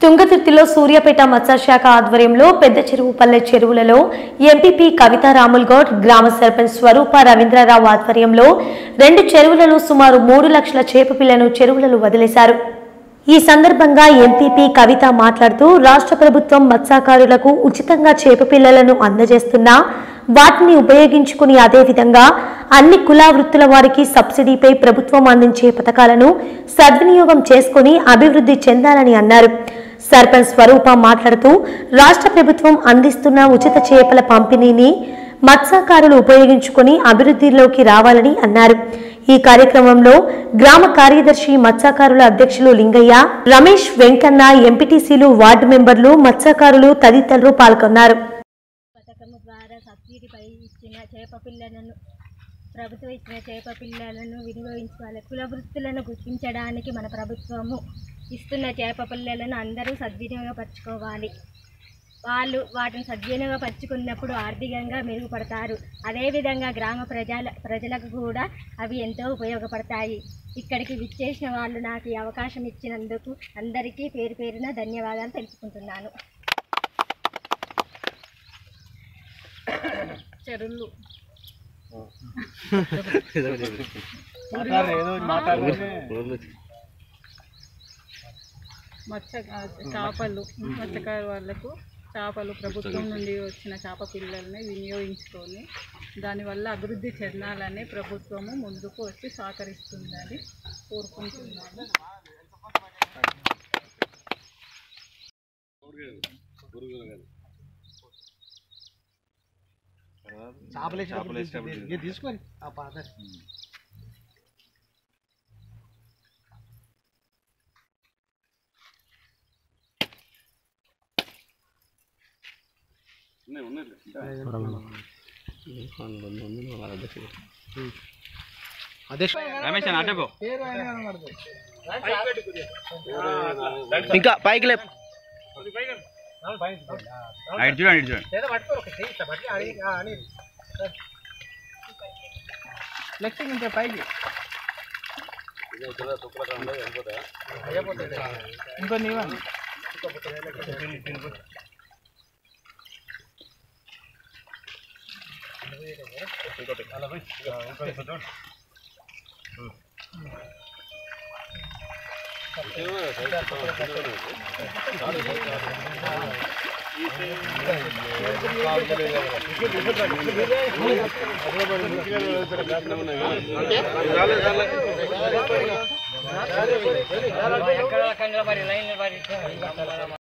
తుంగతుర్తిలో సూర్యాపేట మత్స్యశాఖ ఆధ్వర్యంలో పెద్ద చెరువు పల్లె చెరువులలో ఎంపీపీ కవితా రాముల్ గౌడ్ గ్రామ సర్పంచ్ స్వరూప రవీంద్రరావు ఆధ్వర్యంలో రెండు చెరువులలో సుమారు మూడు లక్షల చేప పిల్లను చెరువులలో వదిలేశారు ఈ సందర్భంగా ఎంపీపీ కవిత మాట్లాడుతూ రాష్ట్ర ప్రభుత్వం మత్స్యకారులకు ఉచితంగా చేప పిల్లలను అందజేస్తున్నా వాటిని ఉపయోగించుకుని అదేవిధంగా అన్ని కుల వృత్తుల వారికి సబ్సిడీపై ప్రభుత్వం అందించే పథకాలను సద్వినియోగం చేసుకుని అభివృద్ధి చెందాలని అన్నారు సర్పంచ్ స్వరూప మాట్లాడుతూ రాష్ట్ర ప్రభుత్వం అందిస్తున్న ఉచిత చేపల పంపిణీని మత్స్యకారులు ఉపయోగించుకుని అభివృద్ధిలోకి రావాలని అన్నారు ఈ కార్యక్రమంలో గ్రామ కార్యదర్శి మత్స్యకారుల అధ్యక్షులు లింగయ్య రమేష్ వెంకన్న ఎంపీటీసీలు వార్డు మెంబర్లు మత్స్యకారులు తదితరులు పాల్గొన్నారు పథకము ద్వారా సబ్సిడీపై ఇచ్చిన చేప పిల్లలను ప్రభుత్వం ఇచ్చిన చేప పిల్లలను వినియోగించుకోవాలి కుల వృత్తులను గుర్తించడానికి మన ప్రభుత్వము ఇస్తున్న చేప పిల్లలను అందరూ సద్వినియోగపరచుకోవాలి వాళ్ళు వాటిని సద్వినియోగపరచుకున్నప్పుడు ఆర్థికంగా మెరుగుపడతారు అదేవిధంగా గ్రామ ప్రజల ప్రజలకు కూడా అవి ఎంతో ఉపయోగపడతాయి ఇక్కడికి విచ్చేసిన వాళ్ళు నాకు ఈ అవకాశం ఇచ్చినందుకు అందరికీ పేరు పేరున ధన్యవాదాలు తెలుపుకుంటున్నాను చెరువులు మత్స్య చేపలు మత్స్యకారు వాళ్ళకు చేపలు ప్రభుత్వం నుండి వచ్చిన చేప పిల్లల్ని వినియోగించుకొని దానివల్ల అభివృద్ధి చెందాలని ప్రభుత్వము ముందుకు వచ్చి సహకరిస్తుందని కోరుకుంటున్నాను చేపలు తీసుకొని ఆ పాత రమేష్ అన్న అడ్డపో ఇంకా పైకి లేపు ఇటు చూడండి ఇటు చూడండి నెక్స్ట్ ఇంకా పైకి ఇంకో నీవన్నా